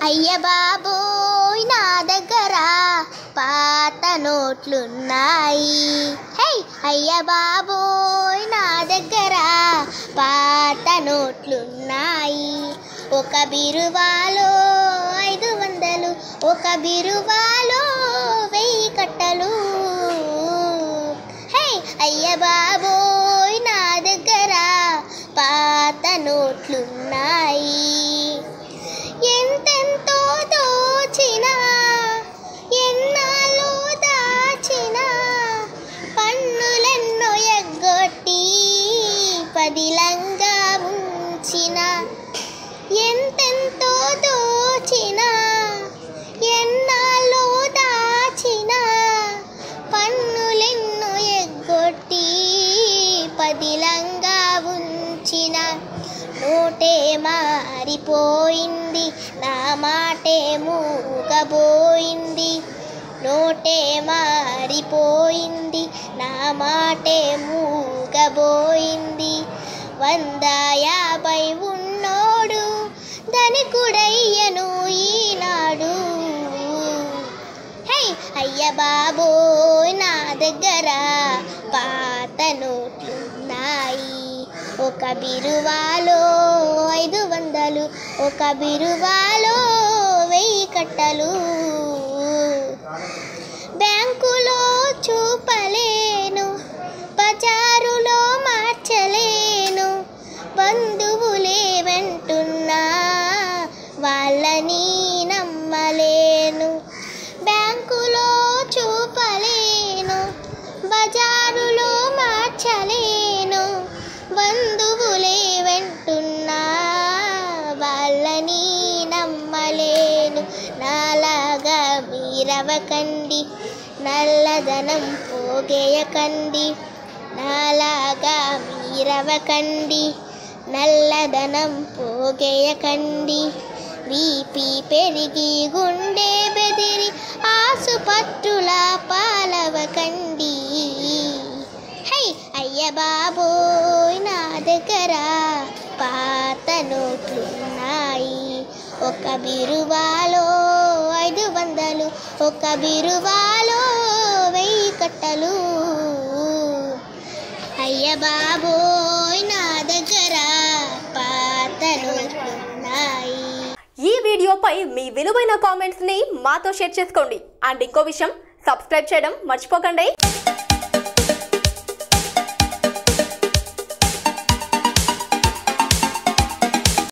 అయ్య బాబోయ్ నా దగ్గర పాత నోట్లున్నాయి హే అయ్య బాబోయ్ నా దగ్గర పాత నోట్లున్నాయి ఒక బిరువాలో ఐదు వందలు ఒక బిరువాలో వెయ్యి కట్టలు హే అయ్య బాబోయ్ నా దగ్గర పాత నోట్లున్నాయి ఎంతెంతో దోచిన ఎన్నాళ్ళు దాచిన పన్నులెన్నో ఎగ్గొట్టి పదిలంగా ఉంచిన ఎంతెంతో దోచిన ఎన్నాళ్ళు దాచిన పన్నులెన్నో ఎగ్గొట్టి పదిలంగా ఉంచిన నోటే మారిపోయింది నా మాటే మూగబోయింది నోటే మారిపోయింది నా మాటే మూగబోయింది వంద యాభై ఉన్నోడు ధనికుడయ్యను ఈనాడు హే అయ్య బాబోయ్ నా దగ్గర పాత నోట్లున్నాయి ఒక బిరువాలో ఐదు వందలు ఒక బిరువాలో వెయ్యి కట్టలు బ్యాంకులో చూపలేను బజారులో మార్చలేను బంధువులే వెంటున్నా వాళ్ళని నమ్మలేను బ్యాంకులో చూపలేను బజారులో మార్చలేను బంధువులే వెంటున్నా వాళ్ళని నమ్మలేను నాలాగా మీరవకండి నల్లదనం పోగేయకండి నాలాగా మీరవకండి నల్లదనం పోగేయకండి బీపీ పెరిగి గుండె బెదిరి ఆసుపత్రుల పాలవకండి హై అయ్య బాబోయ్ నా దగ్గర పాత నోట్లున్నాయి ఒక బిరువాలో ఐదు వందలు ఒక బిరువాలో వెయ్యి కట్టలు అయ్య బాబోయ్ నా దగ్గర పాత నోట్లున్నాయి ఈ వీడియోపై మీ విలువైన కామెంట్స్ ని మాతో షేర్ చేసుకోండి అండ్ ఇంకో విషయం సబ్స్క్రైబ్ చేయడం మర్చిపోకండి